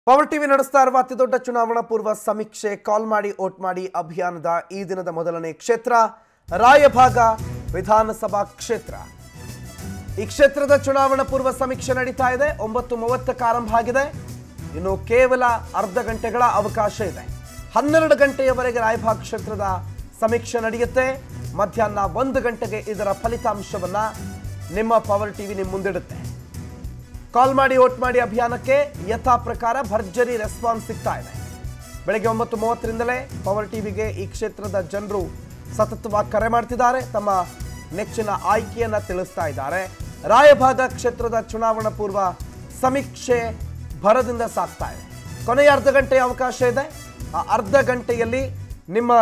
Power TV ನಡೆಸ್ತಾ ಇರುವ ಅತಿ ದೊಡ್ಡ ಚುನಾವಣಾ ಪೂರ್ವ ಸಮೀಕ್ಷೆ ಕಾಲ್ ಮಾಡಿ ಓಟ್ ಮಾಡಿ ಅಭಿಯಾನದ ಈ ದಿನದ ಮೊದಲನೇ ಕ್ಷೇತ್ರ ರಾಯಭಾಗ ವಿಧಾನಸಭಾ ಕ್ಷೇತ್ರ ಈ ಕ್ಷೇತ್ರದ ಚುನಾವಣಾ ಪೂರ್ವ ಸಮೀಕ್ಷೆ ನಡೀತಾ ಇದೆ ಒಂಬತ್ತು ಮೂವತ್ತಕ್ಕೆ ಆರಂಭ ಆಗಿದೆ ಇನ್ನು ಕೇವಲ ಅರ್ಧ ಗಂಟೆಗಳ ಅವಕಾಶ ಇದೆ ಹನ್ನೆರಡು ಗಂಟೆಯವರೆಗೆ ರಾಯಭಾಗ್ ಕ್ಷೇತ್ರದ ಸಮೀಕ್ಷೆ ನಡೆಯುತ್ತೆ ಮಧ್ಯಾಹ್ನ ಒಂದು ಗಂಟೆಗೆ ಇದರ ಫಲಿತಾಂಶವನ್ನ ನಿಮ್ಮ ಪವರ್ ಟಿವಿ ನಿಮ್ಮ ಮುಂದಿಡುತ್ತೆ ಕಾಲ್ ಮಾಡಿ ಓಟ್ ಮಾಡಿ ಅಭಿಯಾನಕ್ಕೆ ಯಥಾ ಪ್ರಕಾರ ಭರ್ಜರಿ ರೆಸ್ಪಾನ್ಸ್ ಸಿಗ್ತಾ ಇದೆ ಬೆಳಗ್ಗೆ ಒಂಬತ್ತು ಮೂವತ್ತರಿಂದಲೇ ಪವರ್ ಟಿವಿಗೆ ಈ ಕ್ಷೇತ್ರದ ಜನರು ಸತತವಾಗಿ ಕರೆ ಮಾಡ್ತಿದ್ದಾರೆ ತಮ್ಮ ನೆಚ್ಚಿನ ಆಯ್ಕೆಯನ್ನ ತಿಳಿಸ್ತಾ ಇದ್ದಾರೆ ರಾಯಭಾಗ ಕ್ಷೇತ್ರದ ಚುನಾವಣಾ ಪೂರ್ವ ಸಮೀಕ್ಷೆ ಭರದಿಂದ ಸಾಗ್ತಾ ಇದೆ ಕೊನೆಯ ಅರ್ಧ ಗಂಟೆಯ ಅವಕಾಶ ಇದೆ ಆ ಅರ್ಧ ಗಂಟೆಯಲ್ಲಿ ನಿಮ್ಮ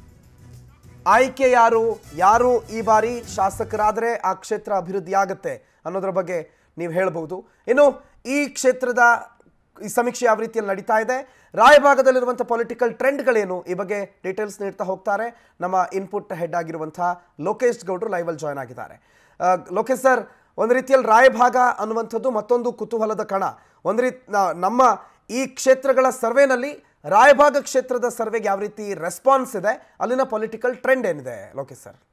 ಆಯ್ಕೆ ಯಾರು ಯಾರು ಈ ಬಾರಿ ಶಾಸಕರಾದರೆ ಆ ಕ್ಷೇತ್ರ ಅಭಿವೃದ್ಧಿ ಆಗುತ್ತೆ ಅನ್ನೋದ್ರ ಬಗ್ಗೆ ನೀವು ಹೇಳ್ಬೋದು ಇನ್ನು ಈ ಕ್ಷೇತ್ರದ ಈ ಸಮೀಕ್ಷೆ ಯಾವ ರೀತಿಯಲ್ಲಿ ನಡೀತಾ ಇದೆ ರಾಯಭಾಗದಲ್ಲಿರುವಂಥ ಪೊಲಿಟಿಕಲ್ ಟ್ರೆಂಡ್ಗಳೇನು ಈ ಬಗ್ಗೆ ಡೀಟೇಲ್ಸ್ ನೀಡ್ತಾ ಹೋಗ್ತಾರೆ ನಮ್ಮ ಇನ್ಪುಟ್ ಹೆಡ್ ಆಗಿರುವಂಥ ಲೋಕೇಶ್ ಗೌಡ್ರು ಲೈವಲ್ಲಿ ಜಾಯ್ನ್ ಆಗಿದ್ದಾರೆ ಆ, ಲೋಕೇಶ್ ಸರ್ ಒಂದು ರೀತಿಯಲ್ಲಿ ರಾಯಭಾಗ ಅನ್ನುವಂಥದ್ದು ಮತ್ತೊಂದು ಕುತೂಹಲದ ಕಣ ಒಂದು ರೀತಿ ನ- ನಮ್ಮ ಈ ಕ್ಷೇತ್ರಗಳ ಸರ್ವೆನಲ್ಲಿ ರಾಯಭಾಗ ಕ್ಷೇತ್ರದ ಸರ್ವೆಗೆ ಯಾವ ರೀತಿ ರೆಸ್ಪಾನ್ಸ್ ಇದೆ ಅಲ್ಲಿನ ಪೊಲಿಟಿಕಲ್ ಟ್ರೆಂಡ್ ಏನಿದೆ ಲೋಕೇಶ್ ಸರ್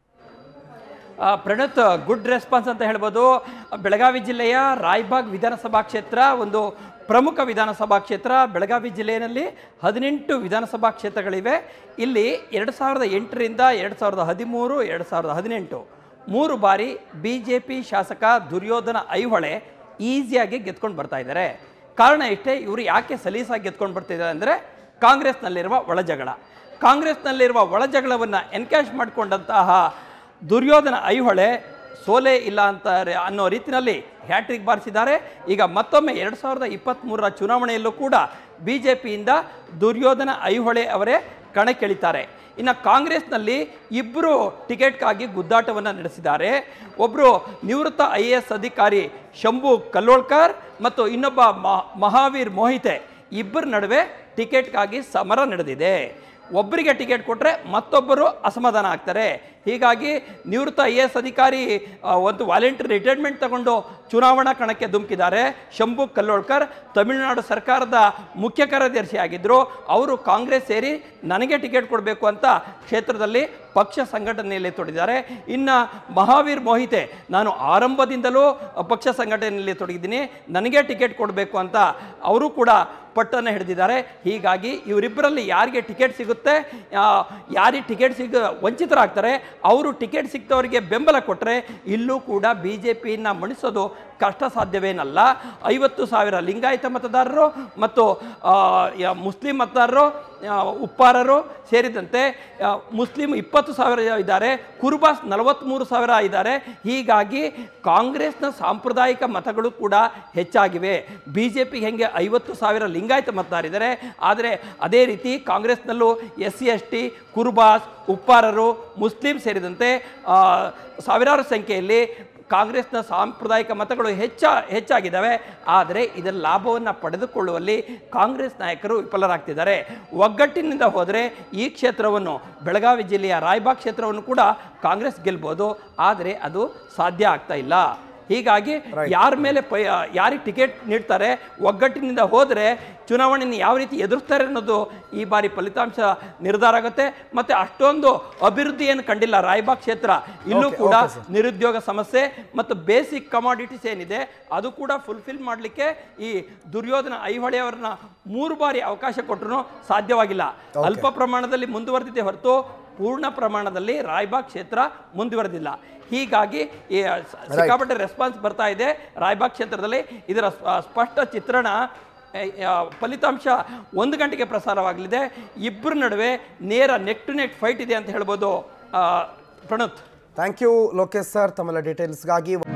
ಆ, ಪ್ರಣತ್ ಗುಡ್ ರೆಸ್ಪಾನ್ಸ್ ಅಂತ ಹೇಳ್ಬೋದು ಬೆಳಗಾವಿ ಜಿಲ್ಲೆಯ ರಾಯಬಾಗ್ ವಿಧಾನಸಭಾ ಕ್ಷೇತ್ರ ಒಂದು ಪ್ರಮುಖ ವಿಧಾನಸಭಾ ಕ್ಷೇತ್ರ ಬೆಳಗಾವಿ ಜಿಲ್ಲೆಯಲ್ಲಿ ಹದಿನೆಂಟು ವಿಧಾನಸಭಾ ಕ್ಷೇತ್ರಗಳಿವೆ ಇಲ್ಲಿ ಎರಡು ಸಾವಿರದ ಎಂಟರಿಂದ ಎರಡು ಸಾವಿರದ ಹದಿಮೂರು ಎರಡು ಸಾವಿರದ ಹದಿನೆಂಟು ಮೂರು ಬಾರಿ ಬಿ ಜೆ ಪಿ ಶಾಸಕ ದುರ್ಯೋಧನ ಐಹೊಳೆ ಈಸಿಯಾಗಿ ಗೆದ್ಕೊಂಡು ಬರ್ತಾ ಇದ್ದಾರೆ ಕಾರಣ ಇಷ್ಟೇ ಇವರು ಯಾಕೆ ಸಲೀಸಾಗಿ ಗೆದ್ಕೊಂಡು ಬರ್ತಿದ್ದಾರೆ ಅಂದರೆ ಕಾಂಗ್ರೆಸ್ನಲ್ಲಿರುವ ಒಳಜಗಳ ಕಾಂಗ್ರೆಸ್ನಲ್ಲಿರುವ ಒಳಜಗಳವನ್ನು ಎನ್ಕ್ಯಾಶ್ ಮಾಡಿಕೊಂಡಂತಹ ದುರ್ಯೋಧನ ಐಹೊಳೆ ಸೋಲೆ ಇಲ್ಲ ಅಂತ ಅನ್ನೋ ರೀತಿಯಲ್ಲಿ ಹ್ಯಾಟ್ರಿಕ್ ಬಾರಿಸಿದ್ದಾರೆ ಈಗ ಮತ್ತೊಮ್ಮೆ ಎರಡು ಸಾವಿರದ ಇಪ್ಪತ್ತ್ಮೂರರ ಚುನಾವಣೆಯಲ್ಲೂ ಕೂಡ ಬಿ ಜೆ ಪಿಯಿಂದ ದುರ್ಯೋಧನ ಐಹೊಳೆ ಅವರೇ ಕಣಕ್ಕಿಳಿತಾರೆ ಇನ್ನು ಕಾಂಗ್ರೆಸ್ನಲ್ಲಿ ಇಬ್ಬರು ಟಿಕೆಟ್ಗಾಗಿ ಗುದ್ದಾಟವನ್ನು ನಡೆಸಿದ್ದಾರೆ ಒಬ್ಬರು ನಿವೃತ್ತ ಐ ಎ ಎಸ್ ಅಧಿಕಾರಿ ಶಂಭು ಕಲ್ಲೋಳ್ಕರ್ ಮತ್ತು ಇನ್ನೊಬ್ಬ ಮ- ಮಹಾವೀರ್ ಮೋಹಿತೆ ಇಬ್ಬರ ನಡುವೆ ಟಿಕೆಟ್ಗಾಗಿ ಸಮರ ನಡೆದಿದೆ ಒಬ್ಬರಿಗೆ ಟಿಕೆಟ್ ಕೊಟ್ಟರೆ ಮತ್ತೊಬ್ಬರು ಅಸಮಾಧಾನ ಆಗ್ತಾರೆ ಹೀಗಾಗಿ ನಿವೃತ್ತ ಐ ಎ ಎಸ್ ಅಧಿಕಾರಿ ಆ, ಒಂದು ವಾಲಂಟಿಯರ್ ರಿಟೈರ್ಮೆಂಟ್ ತಗೊಂಡು ಚುನಾವಣಾ ಕಣಕ್ಕೆ ಧುಮುಕಿದ್ದಾರೆ ಶಂಭು ಕಲ್ಲೋಳ್ಕರ್ ತಮಿಳುನಾಡು ಸರ್ಕಾರದ ಮುಖ್ಯ ಕಾರ್ಯದರ್ಶಿ ಆಗಿದ್ದರು ಅವರು ಕಾಂಗ್ರೆಸ್ ಸೇರಿ ನನಗೆ ಟಿಕೆಟ್ ಕೊಡಬೇಕು ಅಂತ ಕ್ಷೇತ್ರದಲ್ಲಿ ಪಕ್ಷ ಸಂಘಟನೆಯಲ್ಲಿ ತೊಡಗಿದ್ದಾರೆ ಇನ್ನು ಮಹಾವೀರ್ ಮೋಹಿತೆ ನಾನು ಆರಂಭದಿಂದಲೂ ಪಕ್ಷ ಸಂಘಟನೆಯಲ್ಲಿ ತೊಡಗಿದ್ದೀನಿ ನನಗೆ ಟಿಕೆಟ್ ಕೊಡಬೇಕು ಅಂತ ಅವರು ಕೂಡ ಪಟ್ಟನ್ನು ಹಿಡಿದಿದ್ದಾರೆ ಹೀಗಾಗಿ ಇವರಿಬ್ಬರಲ್ಲಿ ಯಾರಿಗೆ ಟಿಕೆಟ್ ಸಿಗುತ್ತೆ ಆ, ಯಾರಿಗೆ ಟಿಕೆಟ್ ಸಿಗ ವಂಚಿತರಾಗ್ತಾರೆ ಅವರು ಟಿಕೆಟ್ ಸಿಕ್ತವರಿಗೆ ಬೆಂಬಲ ಕೊಟ್ಟರೆ ಇಲ್ಲೂ ಕೂಡ ಬಿ ಜೆ ಪಿಯನ್ನು ಮಣಿಸೋದು ಕಷ್ಟ ಸಾಧ್ಯವೇನಲ್ಲ ಐವತ್ತು ಸಾವಿರ ಲಿಂಗಾಯತ ಮತದಾರರು ಮತ್ತು ಆ, ಯ- ಮುಸ್ಲಿಂ ಮತದಾರರು ಆ, ಉಪ್ಪಾರರು ಸೇರಿದಂತೆ ಆ, ಮುಸ್ಲಿಂ ಇಪ್ಪತ್ತು ಸಾವಿರ ಇದ್ದಾರೆ ಕುರುಬಾಸ್ ನಲವತ್ತ್ಮೂರು ಸಾವಿರ ಇದ್ದಾರೆ ಹೀಗಾಗಿ ಕಾಂಗ್ರೆಸ್ನ ಸಾಂಪ್ರದಾಯಿಕ ಮತಗಳು ಕೂಡ ಹೆಚ್ಚಾಗಿವೆ ಬಿ ಜೆ ಪಿಗೆ ಹೆಂಗೆ ಐವತ್ತು ಸಾವಿರ ಲಿಂಗಾಯತ ಮತದಾರಿದ್ದಾರೆ ಆದರೆ ಅದೇ ರೀತಿ ಕಾಂಗ್ರೆಸ್ನಲ್ಲೂ ಎಸ್ ಸಿ ಎಸ್ ಟಿ ಕುರುಬಾಸ್ ಉಪ್ಪಾರರು ಮುಸ್ಲಿಂ ಸೇರಿದಂತೆ ಆ, ಸಾವಿರಾರು ಸಂಖ್ಯೆಯಲ್ಲಿ ಕಾಂಗ್ರೆಸ್ನ ಸಾಂಪ್ರದಾಯಿಕ ಮತಗಳು ಹೆಚ್ಚ ಹೆಚ್ಚಾಗಿದ್ದಾವೆ ಆದರೆ ಇದರ ಲಾಭವನ್ನು ಪಡೆದುಕೊಳ್ಳುವಲ್ಲಿ ಕಾಂಗ್ರೆಸ್ ನಾಯಕರು ವಿಫಲರಾಗ್ತಿದ್ದಾರೆ ಒಗ್ಗಟ್ಟಿನಿಂದ ಹೋದರೆ ಈ ಕ್ಷೇತ್ರವನ್ನು ಬೆಳಗಾವಿ ಜಿಲ್ಲೆಯ ರಾಯಬಾಗ್ ಕ್ಷೇತ್ರವನ್ನು ಕೂಡ ಕಾಂಗ್ರೆಸ್ ಗೆಲ್ಬೋದು ಆದರೆ ಅದು ಸಾಧ್ಯ ಆಗ್ತಾ ಇಲ್ಲ ಹೀಗಾಗಿ ಯಾರ ಮೇಲೆ ಪೈ ಯಾರಿಗೆ ಟಿಕೆಟ್ ನೀಡ್ತಾರೆ ಒಗ್ಗಟ್ಟಿನಿಂದ ಹೋದರೆ ಚುನಾವಣೆಯನ್ನು ಯಾವ ರೀತಿ ಎದುರಿಸ್ತಾರೆ ಅನ್ನೋದು ಈ ಬಾರಿ ಫಲಿತಾಂಶ ನಿರ್ಧಾರ ಆಗುತ್ತೆ ಮತ್ತು ಅಷ್ಟೊಂದು ಅಭಿವೃದ್ಧಿಯನ್ನು ಕಂಡಿಲ್ಲ ರಾಯಬಾಗ್ ಕ್ಷೇತ್ರ ಇಲ್ಲೂ Okay, ಕೂಡ okay, sir. ನಿರುದ್ಯೋಗ ಸಮಸ್ಯೆ ಮತ್ತು ಬೇಸಿಕ್ ಕಮಾಡಿಟೀಸ್ ಏನಿದೆ ಅದು ಕೂಡ ಫುಲ್ಫಿಲ್ ಮಾಡಲಿಕ್ಕೆ ಈ ದುರ್ಯೋಧನ ಐಹೊಳೆ ಅವರನ್ನ ಮೂರು ಬಾರಿ ಅವಕಾಶ ಕೊಟ್ಟರು ಸಾಧ್ಯವಾಗಿಲ್ಲ ಅಲ್ಪ ಪ್ರಮಾಣದಲ್ಲಿ ಮುಂದುವರೆದಿದೆ ಹೊರತು ಪೂರ್ಣ ಪ್ರಮಾಣದಲ್ಲಿ ರಾಯಬಾಗ್ ಕ್ಷೇತ್ರ ಮುಂದುವರೆದಿಲ್ಲ ಹೀಗಾಗಿ ಈ ಸ- ಸಿಕ್ಕಾಪಟ್ಟೆ ರೆಸ್ಪಾನ್ಸ್ ಬರ್ತಾ ಇದೆ ರಾಯಬಾಗ್ ಕ್ಷೇತ್ರದಲ್ಲಿ ಇದರ ಸ್ಪ- ಸ್ಪಷ್ಟ ಚಿತ್ರಣ ಎ, ಆ, ಫಲಿತಾಂಶ ಒಂದು ಗಂಟೆಗೆ ಪ್ರಸಾರವಾಗಲಿದೆ ಇಬ್ಬರ ನಡುವೆ ನೇರ ನೆಕ್ ಟು ನೆಕ್ ಫೈಟ್ ಇದೆ ಅಂತ ಹೇಳ್ಬೋದು ಆ, Pranath thank you Lokesh sir ತಮ್ಮೆಲ್ಲ ಡೀಟೇಲ್ಸ್ಗಾಗಿ